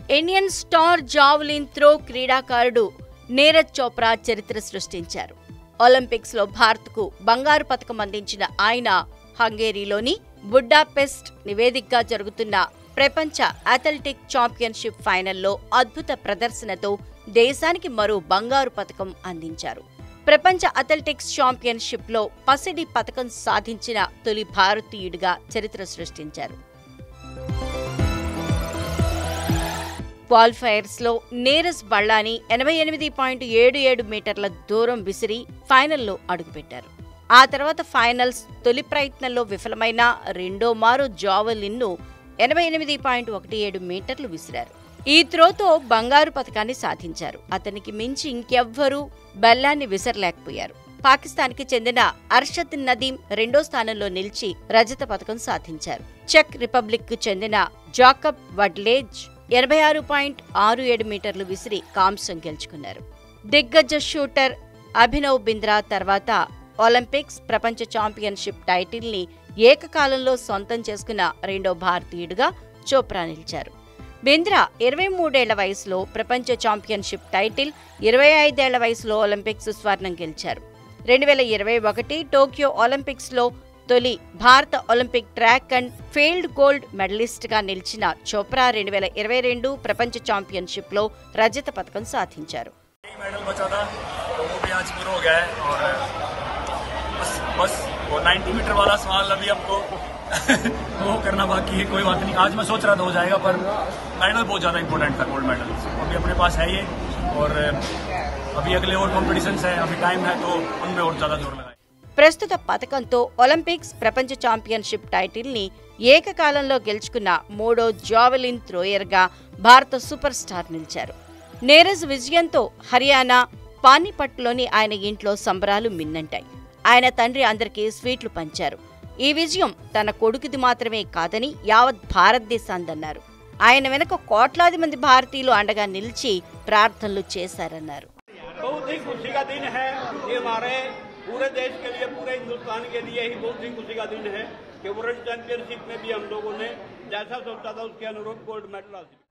Indian star javelin throw క్రీడాకారుడు నీరజ్ చోప్రా చరిత్ర సృష్టించారు ఒలింపిక్స్ లో భారత్కు బంగారు పథకం అందించిన ఆయన హంగేరీలోని బుడ్డాపెస్ట్ నివేదికగా జరుగుతున్న ప్రపంచ అథ్లెటిక్ ఛాంపియన్షిప్ ఫైనల్లో అద్భుత ప్రదర్శనతో దేశానికి మరో బంగారు పథకం అందించారు ప్రపంచ అథ్లెటిక్స్ ఛాంపియన్షిప్ లో పసిడి పథకం సాధించిన తొలి భారతీయుడిగా చరిత్ర సృష్టించారు క్వాలిఫైయర్స్ లో నీరజ్ బళ్ళాని ఎనభై ఎనిమిది పాయింట్ ఏడు ఏడు మీటర్ల దూరం విసిరి ఫైనల్లో అడుగుపెట్టారు ఆ తర్వాత ఫైనల్స్ తొలి ప్రయత్నంలో విఫలమైన రెండో మారు జావలిన్ను ఎనభై ఎనిమిది పాయింట్ ఒకటి ఏడు మీటర్లు విసిరారు ఈ త్రోతో బంగారు పథకాన్ని సాధించారు అతనికి మించి ఇంకెవ్వరూ బెల్లాన్ని విసరలేకపోయారు పాకిస్తాన్కి చెందిన అర్షద్ నదీం రెండో స్థానంలో నిలిచి రజత పథకం సాధించారు చెక్ రిపబ్లిక్ కు చెందిన జాకబ్ వడ్లేజ్ ఎనభై ఆరు పాయింట్ ఆరు ఏడు మీటర్లు విసిరి కాంస్యం గెలుచుకున్నారు దిగ్గజ షూటర్ అభినవ్ బింద్రా తర్వాత ఒలింపిక్స్ ప్రపంచ ఛాంపియన్షిప్ టైటిల్ ని ఏకకాలంలో సొంతం చేసుకున్న రెండో భారతీయుడిగా చోప్రా నిలిచారు బింద్రా ఇరవై మూడేళ్ల వయసులో ప్రపంచ ఛాంపియన్షిప్ టైటిల్ ఇరవై ఐదేళ్ల వయసులో ఒలింపిక్స్ స్వర్ణం గెలిచారు రెండు వేల ఇరవై ఒకటి టోక్యో ఒలింపిక్స్లో తొలి భారత Olympic track and field gold మెడలిస్ట్గా నిలిచిన చోప్రా రెండు వేల ఇరవై రెండు ప్రపంచ ఛాంపియన్షిప్లో రజత పథకం సాధించారు एक मेडल बचा था तो वो भी आज पूरा हो गया है और बस बस वो 90 मीटर वाला सवाल अभी हमको वो करना बाकी है कोई बात नहीं आज मैं सोच रहा था हो जाएगा पर मेडल बहुत ज़्यादा इंपॉर्टेंट था गोल्ड मेडल अभी अपने पास है ये और अभी अगले और कॉम्पिटिशन्स है अभी टाइम है तो उनमें और ज़्यादा जोर लगाए ప్రస్తుత పథకంతో ఒలింపిక్స్ ప్రపంచ ఛాంపియన్షిప్ టైటిల్ ని ఏకకాలంలో గెలుచుకున్న మూడో జావెలిన్ థ్రోయర్గా భారత సూపర్ స్టార్ నిలిచారు నీరజ్ విజయంతో హర్యానా పానీపట్లోని ఆయన ఇంట్లో సంబరాలు మిన్నంటాయి ఆయన తండ్రి అందరికీ స్వీట్లు పంచారు ఈ విజయం తన కొడుకుది మాత్రమే కాదని యావత్ భారతదేశాందన్నారు ఆయన వెనుక కోట్లాది మంది భారతీయులు అండగా నిలిచి ప్రార్థనలు చేశారన్నారు बहुत ही खुशी का दिन है ये हमारे पूरे देश के लिए पूरे हिंदुस्तान के लिए ही बहुत ही खुशी का दिन है कि वर्ल्ड चैंपियनशिप में भी हम लोगों ने जैसा सोचा था उसके अनुरूप गोल्ड मेडल हासिल किया